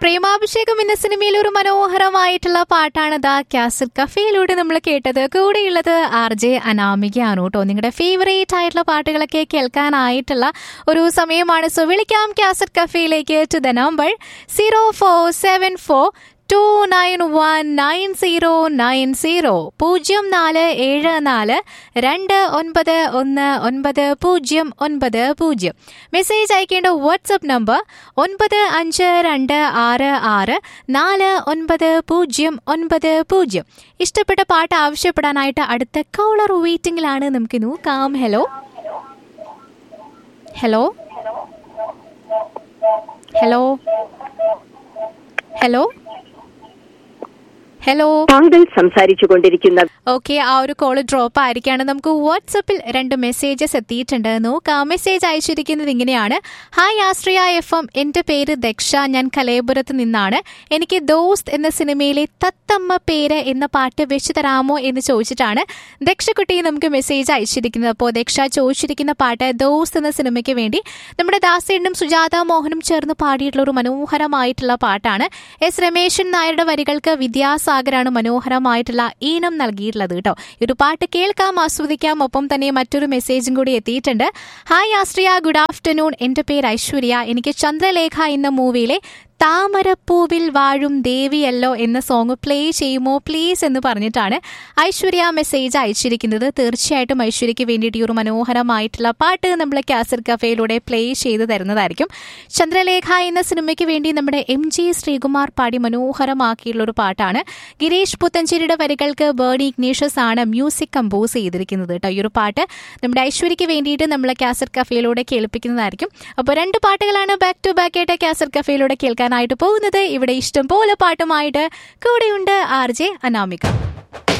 പ്രേമാഭിഷേകം എന്ന സിനിമയിൽ ഒരു മനോഹരമായിട്ടുള്ള പാട്ടാണ് ദാ കാസറ്റ് കഫേയിലൂടെ നമ്മൾ കേട്ടത് കൂടെയുള്ളത് ആർ ജെ അനാമികയാണ് കേട്ടോ നിങ്ങളുടെ ഫേവറേറ്റ് ആയിട്ടുള്ള പാട്ടുകളൊക്കെ കേൾക്കാനായിട്ടുള്ള ഒരു സമയമാണ് സോ വിളിക്കാം കാസറ്റ് കഫേയിലേക്ക് to the number zero four seven four two nine one nine zero nine zero പൂജ്യം നാല് ഏഴ് നാല് രണ്ട് ഒൻപത് ഒന്ന് ഒൻപത് പൂജ്യം ഒൻപത് പൂജ്യം മെസ്സേജ് അയക്കേണ്ട വാട്സപ്പ് നമ്പർ ഒൻപത് അഞ്ച് രണ്ട് ആറ് ആറ് നാല് ഒൻപത് പൂജ്യം ഒൻപത് പൂജ്യം ഇഷ്ടപ്പെട്ട പാട്ട് ആവശ്യപ്പെടാനായിട്ട് അടുത്ത കോളർ വെയിറ്റിംഗിലാണ് നമുക്ക് നോക്കാം hello hello hello hello hello താങ്കൾ സംസാരിച്ചു കൊണ്ടിരിക്കുന്ന ഓക്കെ ആ ഒരു കോള് ഡ്രോപ്പ് ആയിരിക്കാണ് നമുക്ക് വാട്സപ്പിൽ രണ്ട് മെസ്സേജസ് എത്തിയിട്ടുണ്ട് നോക്കാം മെസ്സേജ് അയച്ചിരിക്കുന്നത് ഇങ്ങനെയാണ് ഹായ് ആശ്രിയ എഫ് എം എൻ്റെ പേര് ദക്ഷ ഞാൻ കലയപുരത്ത് നിന്നാണ് എനിക്ക് ദോസ്ത് എന്ന സിനിമയിലെ തത്തമ്മ പേര് എന്ന പാട്ട് വെച്ച് തരാമോ എന്ന് ചോദിച്ചിട്ടാണ് ദക്ഷക്കുട്ടി നമുക്ക് മെസ്സേജ് അയച്ചിരിക്കുന്നത് അപ്പോൾ ദക്ഷ ചോദിച്ചിരിക്കുന്ന പാട്ട് ദോസ്ത് എന്ന സിനിമയ്ക്ക് വേണ്ടി നമ്മുടെ ദാസേണ്ണും സുജാത മോഹനും ചേർന്ന് പാടിയിട്ടുള്ള ഒരു മനോഹരമായിട്ടുള്ള പാട്ടാണ് എസ് രമേശൻ നായരുടെ വരികൾക്ക് വിദ്യാസാഗറാണ് മനോഹരമായിട്ടുള്ള ഈണം നൽകിയിട്ടുള്ളത് കേട്ടോ ഈ ഒരു പാട്ട് കേൾക്കാം ആസ്വദിക്കാം ഒപ്പം തന്നെ മറ്റൊരു മെസ്സേജും കൂടി എത്തിയിട്ടുണ്ട് ഹായ് ആസ്ട്രിയ ഗുഡ് ആഫ്റ്റർനൂൺ എൻ്റെ പേര് ഐശ്വര്യ എനിക്ക് ചന്ദ്രലേഖ എന്ന മൂവിയിലെ താമരപ്പൂവിൽ വാഴും ദേവിയല്ലോ എന്ന സോങ് പ്ലേ ചെയ്യുമോ പ്ലീസ് എന്ന് പറഞ്ഞിട്ടാണ് ഐശ്വര്യ മെസ്സേജ് അയച്ചിരിക്കുന്നത് തീർച്ചയായിട്ടും ഐശ്വര്യയ്ക്ക് വേണ്ടിയിട്ട് ഈ ഒരു മനോഹരമായിട്ടുള്ള പാട്ട് നമ്മൾ കാസർ കഫേയിലൂടെ പ്ലേ ചെയ്ത് തരുന്നതായിരിക്കും ചന്ദ്രലേഖ എന്ന സിനിമയ്ക്ക് വേണ്ടി നമ്മുടെ എം ജി ശ്രീകുമാർ പാടി മനോഹരമാക്കിയുള്ള ഒരു പാട്ടാണ് ഗിരീഷ് പുത്തഞ്ചേരിയുടെ വരികൾക്ക് ബേർഡി ഇഗ്നീഷ്യസ് ആണ് മ്യൂസിക് കമ്പോസ് ചെയ്തിരിക്കുന്നത് കേട്ടോ ഈ ഒരു പാട്ട് നമ്മുടെ ഐശ്വര്യയ്ക്ക് വേണ്ടിയിട്ട് നമ്മൾ കാസർ കഫേയിലൂടെ കേൾപ്പിക്കുന്നതായിരിക്കും അപ്പോൾ രണ്ട് പാട്ടുകളാണ് ബാക്ക് ടു ബാക്ക് ആയിട്ട് കാസർ കഫേയിലൂടെ കേൾക്കാനായിട്ട് പോകുന്നത് ഇവിടെ ഇഷ്ടം പോലെ പാട്ടുമായിട്ട് കൂടെയുണ്ട് ആർ ജെ അനാമിക